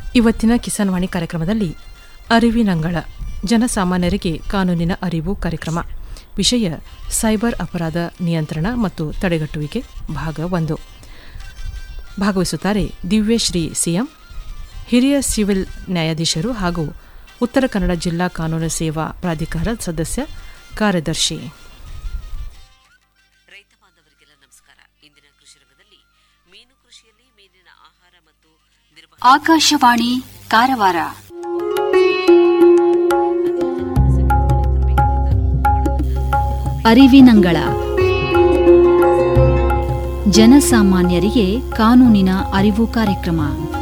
ಇವತ್ತಿನ ಕಿಸಾನ್ ವಾಣಿ ಕಾರ್ಯಕ್ರಮದಲ್ಲಿ ಅರಿವಿನಂಗಳ ಜನಸಾಮಾನ್ಯರಿಗೆ ಕಾನೂನಿನ ಅರಿವು ಕಾರ್ಯಕ್ರಮ ವಿಷಯ ಸೈಬರ್ ಅಪರಾಧ ನಿಯಂತ್ರಣ ಮತ್ತು ತಡೆಗಟ್ಟುವಿಕೆ ಭಾಗ ಒಂದು ಭಾಗವಹಿಸುತ್ತಾರೆ ದಿವ್ಯಶ್ರೀ ಸಿಎಂ ಹಿರಿಯ ಸಿವಿಲ್ ನ್ಯಾಯಾಧೀಶರು ಹಾಗೂ ಉತ್ತರ ಕನ್ನಡ ಜಿಲ್ಲಾ ಕಾನೂನು ಸೇವಾ ಪ್ರಾಧಿಕಾರ ಸದಸ್ಯ ಕಾರ್ಯದರ್ಶಿ ರೈತ ಬಾಂಧವರಿಗೆಲ್ಲ ನಮಸ್ಕಾರ ಇಂದಿನ ಕೃಷಿ ರಂಗದಲ್ಲಿ ಮೀನು ಕೃಷಿಯಲ್ಲಿ ಮೀನಿನ ಆಹಾರ ಮತ್ತು ನಿರ್ವಹಣೆ ಆಕಾಶವಾಣಿ ಕಾರವಾರ ಅರಿವಿನಂಗಳ ಜನಸಾಮಾನ್ಯರಿಗೆ ಕಾನೂನಿನ ಅರಿವು ಕಾರ್ಯಕ್ರಮ